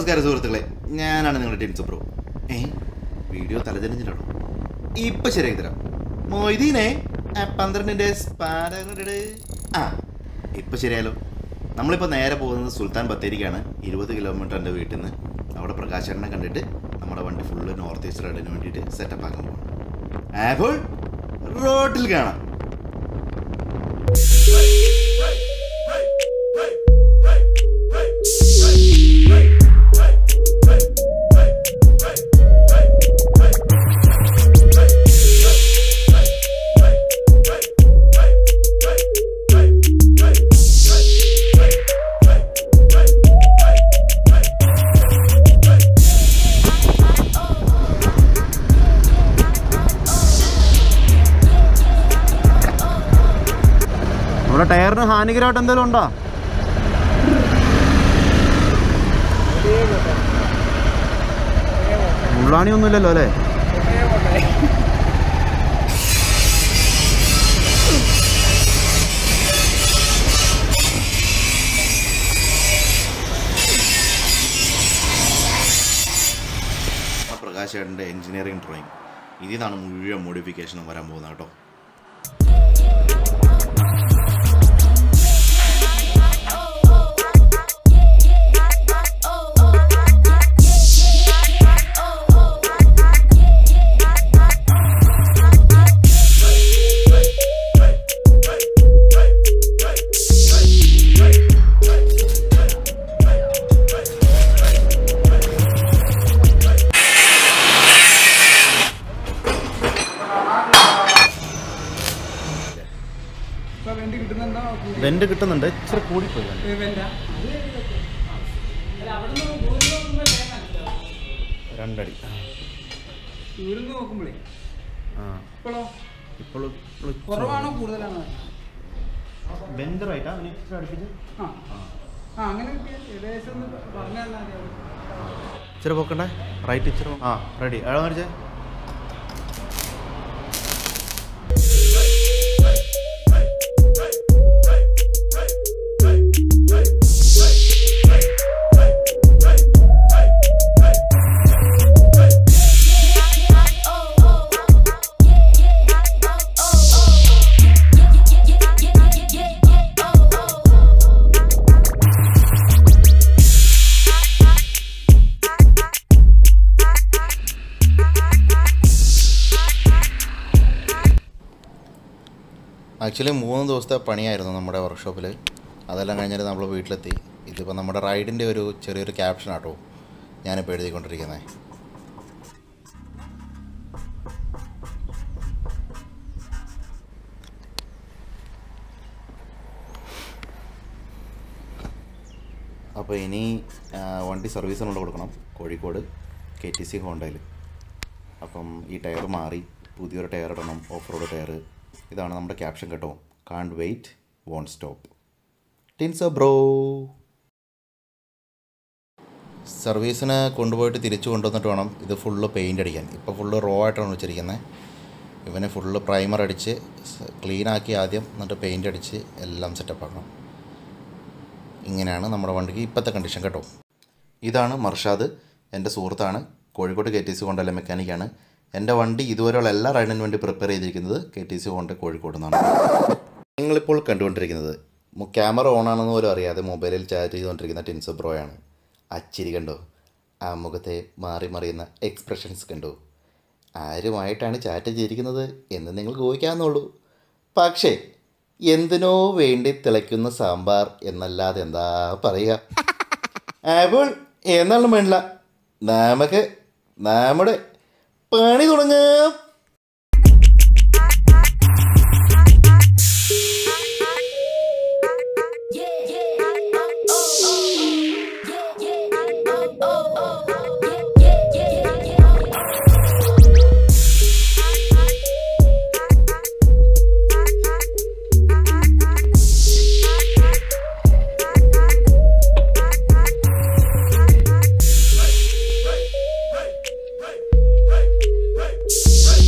നമസ്കാരം സുഹൃത്തുക്കളെ ഞാനാണ് നിങ്ങളുടെ ടിൻസ് ബ്രോ ഏ വീഡിയോ തലതിരിഞ്ഞിട്ടാണോ ഇപ്പൊ ശരിയാക്കി തരാം മൊയ്തീനെ ആ പന്ത്രണ്ടിൻ്റെ സ്പാരങ്ങട് ആ ഇപ്പൊ ശരിയാലോ നമ്മളിപ്പോൾ നേരെ പോകുന്നത് സുൽത്താൻ ബത്തേരിക്കാണ് ഇരുപത് കിലോമീറ്റർ എൻ്റെ വീട്ടിൽ നിന്ന് അവിടെ പ്രകാശനെ കണ്ടിട്ട് നമ്മുടെ വണ്ടി ഫുള്ള് നോർത്ത് ഈസ്റ്റ് റൈഡിന് വേണ്ടിയിട്ട് സെറ്റപ്പ് ആക്കാൻ പോകണം അപ്പോൾ റോഡിൽ കാണാം നമ്മുടെ ടയറിന് ഹാനികരമായിട്ട് എന്തെങ്കിലും ഉണ്ടോ ഉള്ളാണി ഒന്നുമില്ലല്ലോ അല്ലേ ആ പ്രകാശേട്ടൻ്റെ എഞ്ചിനീയറിംഗ് ഡ്രോയിങ് ഇതിൽ നിന്നാണ് മുഴുവൻ മോഡിഫിക്കേഷനും വരാൻ പോകുന്നത് കേട്ടോ ഇപ്പൊ വേണ്ടി കിട്ടുന്നുണ്ടോ വെന്റ് കിട്ടുന്നുണ്ട് ഇച്ചിരി കൂടിപ്പോയി രണ്ടടി ഇവിടുന്ന് നോക്കുമ്പോഴേ ആ ഇപ്പോഴോ ഇപ്പോൾ കുറവാണോ കൂടുതലാണോ വെന്റ് റൈറ്റാ ഇച്ചിരി അടുപ്പിച്ച് ആ ആ അങ്ങനെ കിട്ടിയ ഏകദേശം ഒന്ന് പറഞ്ഞു തന്നാൽ മതി ഇച്ചിരി പോക്കണ്ടേ റൈറ്റ് ഇച്ചിരി പോ- ആ റെഡി അഴ മറിച്ചേ ആക്ച്വലി മൂന്ന് ദിവസത്തെ പണിയായിരുന്നു നമ്മുടെ വർക്ക്ഷോപ്പിൽ അതെല്ലാം കഴിഞ്ഞിട്ട് നമ്മൾ വീട്ടിലെത്തി ഇതിപ്പോൾ നമ്മുടെ റൈഡിൻ്റെ ഒരു ചെറിയൊരു ക്യാപ്ഷനാട്ടോ ഞാനിപ്പോൾ എഴുതിക്കൊണ്ടിരിക്കുന്നത് അപ്പോൾ ഇനി ആ, വണ്ടി സർവീസിനുള്ള കൊടുക്കണം കോഴിക്കോട് കെ ടി സി ഹോണ്ടയിൽ അപ്പം ഈ ടയർ മാറി പുതിയൊരു ടയർ ഇടണം ഓഫ് റോഡ് ടയർ ഇതാണ് നമ്മുടെ ക്യാപ്ഷൻ കേട്ടോ കാണ്ട് വെയിറ്റ് വോൺ സ്റ്റോപ്പ് ടിൻസ ബ്രോ സർവീസിന് കൊണ്ടുപോയിട്ട് തിരിച്ചു കൊണ്ടുവന്നിട്ട് വേണം ഇത് ഫുള്ള് പെയിൻ്റ് അടിക്കാൻ ഇപ്പോൾ ഫുള്ള് റോ ആയിട്ടാണ് വെച്ചിരിക്കുന്നത് ഇവനെ ഫുള്ള് പ്രൈമർ അടിച്ച് ക്ലീൻ ആക്കി ആദ്യം എന്നിട്ട് പെയിൻ്റ് അടിച്ച് എല്ലാം സെറ്റപ്പ് ആക്കണം ഇങ്ങനെയാണ് നമ്മുടെ വണ്ടിക്ക് ഇപ്പോഴത്തെ കണ്ടീഷൻ കേട്ടോ ഇതാണ് മർഷാദ് എൻ്റെ സുഹൃത്താണ് കോഴിക്കോട് കെ ടി സി ഹോണ്ടയിലെ മെക്കാനിക്കാണ് എൻ്റെ വണ്ടി ഇതുവരെയുള്ള എല്ലാ റൈഡിനും വേണ്ടി പ്രിപ്പയർ ചെയ്തിരിക്കുന്നത് K T C Honda Kozhikode നിന്നാണ് നിങ്ങളിപ്പോൾ കണ്ടുകൊണ്ടിരിക്കുന്നത് മു- ക്യാമറ ഓൺ ആണെന്ന് പോലും അറിയാതെ മൊബൈലിൽ ചാറ്റ് ചെയ്തുകൊണ്ടിരിക്കുന്ന ടിൻസോ ബ്രോയാണ് അച്ചിരി കണ്ടോ ആ മുഖത്തെ മാറി മറിയുന്ന എക്സ്പ്രഷൻസ് കണ്ടോ ആരുമായിട്ടാണ് ചാറ്റ് ചെയ്തിരിക്കുന്നത് എന്ന് നിങ്ങൾക്ക് ഊഹിക്കാവുന്നുള്ളൂ പക്ഷേ എന്തിനോ വേണ്ടി തിളയ്ക്കുന്ന സാമ്പാർ എന്നല്ലാതെ എന്താ പറയുക അപ്പോൾ എന്നാലും വേണ്ടില്ല നമുക്ക് നമ്മുടെ പണി തുടങ്ങാം Hey!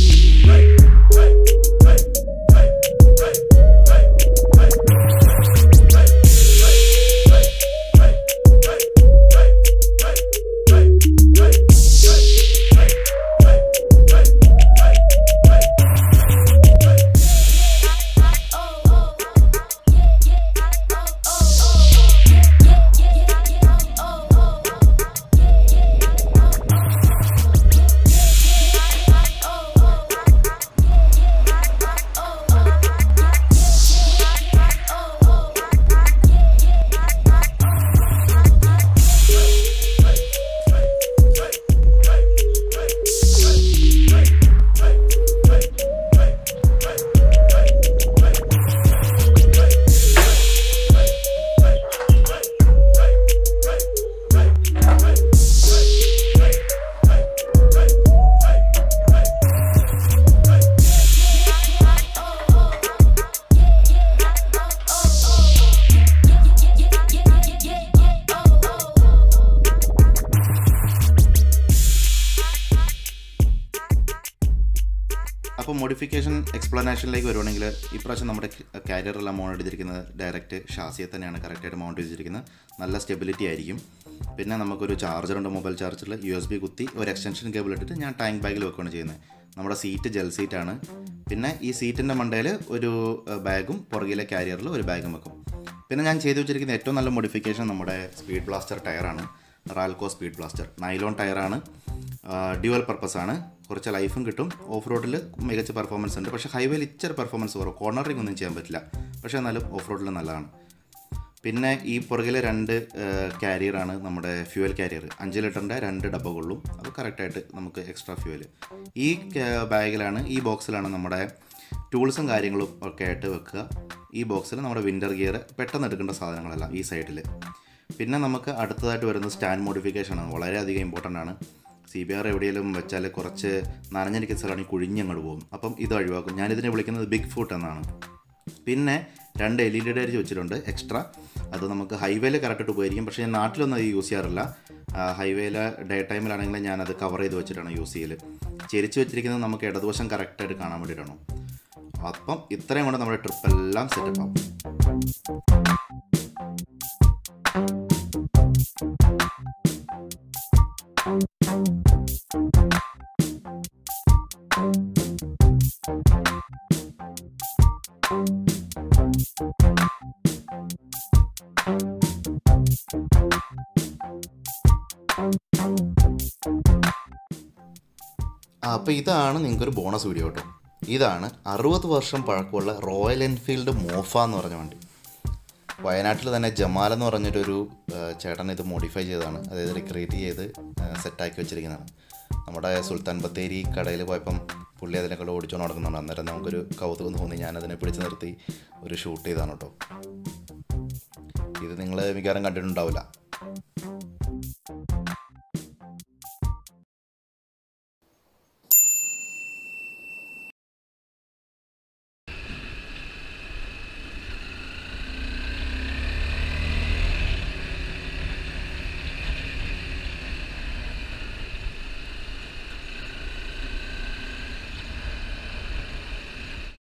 എക്സ്പ്ലനേഷനിലേക്ക് വരുവാണെങ്കിൽ ഇപ്രാവശ്യം നമ്മുടെ കാരിയറെല്ലാം മൗണ്ട് ചെയ്തിരിക്കുന്നത് ഡയറക്റ്റ് ഷാസിയെ തന്നെയാണ് കറക്റ്റായിട്ട് മൗണ്ട് ചെയ്തിരിക്കുന്നത് നല്ല സ്റ്റെബിലിറ്റി ആയിരിക്കും പിന്നെ നമുക്കൊരു ചാർജറുണ്ട് മൊബൈൽ ചാർജറിൽ യു എസ് ബി കുത്തി ഒരു എക്സ്റ്റൻഷൻ കേബിൾ ഇട്ടിട്ട് ഞാൻ ടാങ്ക് ബാഗിൽ വെക്കുകയാണ് ചെയ്യുന്നത് നമ്മുടെ സീറ്റ് ജെൽ സീറ്റാണ് പിന്നെ ഈ സീറ്റിൻ്റെ മണ്ടയിൽ ഒരു ഏഹ്, ബാഗും പുറകിലെ കാരിയറിൽ ഒരു ബാഗും വെക്കും പിന്നെ ഞാൻ ചെയ്തു വെച്ചിരിക്കുന്ന ഏറ്റവും നല്ല മോഡിഫിക്കേഷൻ നമ്മുടെ സ്പീഡ് ബ്ലാസ്റ്റർ ടയറാണ് റാൽക്കോ സ്പീഡ് ബ്ലാസ്റ്റർ നൈലോൺ ടയറാണ് ഡ്യുവൽ പർപ്പസ് ആണ് കുറച്ച് ലൈഫും കിട്ടും ഓഫ് റോഡിൽ മികച്ച പെർഫോമൻസ് ഉണ്ട് പക്ഷേ ഹൈവേയിൽ ഇച്ചിരി പെർഫോമൻസ് കുറവ് കോർണറിങ് ഒന്നും ചെയ്യാൻ പറ്റില്ല പക്ഷേ എന്നാലും ഓഫ് റോഡിൽ നല്ലതാണ് പിന്നെ ഈ പുറകിലെ രണ്ട് കാരിയറാണ് നമ്മുടെ ഫ്യൂവൽ കാരിയർ അഞ്ച് ലിറ്ററിൻ്റെ രണ്ട് ഡബ്ബ കൊള്ളും അപ്പോൾ കറക്റ്റായിട്ട് നമുക്ക് എക്സ്ട്രാ ഫ്യൂവൽ ഈ ക- ബാഗിലാണ് ഈ ബോക്സിലാണ് നമ്മുടെ ടൂൾസും കാര്യങ്ങളും ഒക്കെ ആയിട്ട് വെക്കുക ഈ ബോക്സിൽ നമ്മുടെ വിൻ്റർ ഗിയർ പെട്ടെന്ന് എടുക്കേണ്ട സാധനങ്ങളെല്ലാം ഈ സൈഡിൽ പിന്നെ നമുക്ക് അടുത്തതായിട്ട് വരുന്നത് സ്റ്റാൻഡ് മോഡിഫിക്കേഷൻ ആണ് വളരെയധികം ഇമ്പോർട്ടൻ്റ് ആണ് സി ബി ആർ എവിടെയെങ്കിലും വെച്ചാൽ കുറച്ച് നനഞ്ഞിരിക്കുന്ന സ്ഥലമാണെങ്കിൽ കുഴിഞ്ഞങ്ങോട്ട് പോകും അപ്പം ഇത് ഒഴിവാക്കും ഞാനിതിനെ വിളിക്കുന്നത് ബിഗ് ഫുട്ട് എന്നാണ് പിന്നെ രണ്ട് എൽ ഇ ഡി അടിച്ച് വെച്ചിട്ടുണ്ട് എക്സ്ട്രാ അത് നമുക്ക് ഹൈവേയിൽ കറക്റ്റായിട്ട് ഉപയോഗിക്കും പക്ഷേ ഞാൻ നാട്ടിലൊന്നും അത് യൂസ് ചെയ്യാറില്ല ഹൈവേയിൽ ഡേ ടൈമിലാണെങ്കിൽ ഞാനത് കവർ ചെയ്ത് വെച്ചിട്ടാണ് യൂസ് ചെയ്യൽ ചെരിച്ച് വെച്ചിരിക്കുന്നത് നമുക്ക് ഇടതുവശം കറക്റ്റായിട്ട് കാണാൻ വേണ്ടിയിട്ടാണ് അപ്പം ഇത്രയും കൊണ്ട് നമ്മുടെ ട്രിപ്പെല്ലാം സെറ്റപ്പ് ആവും ആ, അപ്പോൾ ഇതാണ് നിങ്ങൾക്കൊരു ബോണസ് വീഡിയോ കേട്ടോ ഇതാണ് അറുപത് വർഷം പഴക്കമുള്ള റോയൽ എൻഫീൽഡ് മോഫ എന്ന് പറഞ്ഞ വണ്ടി വയനാട്ടിൽ തന്നെ ജമാൽ എന്ന് പറഞ്ഞൊരു ആ, ചേട്ടൻ ഇത് മോഡിഫൈ ചെയ്തതാണ് അതായത് റിക്രിയേറ്റ് ചെയ്ത് സെറ്റാക്കി വെച്ചിരിക്കുന്നതാണ് നമ്മുടെ സുൽത്താൻ ബത്തേരി കടയിൽ പോയപ്പം പുള്ളി അതിനെക്കൂടെ ഓടിച്ചുകൊണ്ട് നടക്കുന്നുണ്ട് അന്നേരം നമുക്കൊരു കൗതുകം തോന്നി ഞാനതിനെ പിടിച്ച് നിർത്തി ഒരു ഷൂട്ട് ചെയ്താണ് കേട്ടോ ഇത് നിങ്ങൾ മിക്കവാറും കണ്ടിട്ടുണ്ടാവില്ല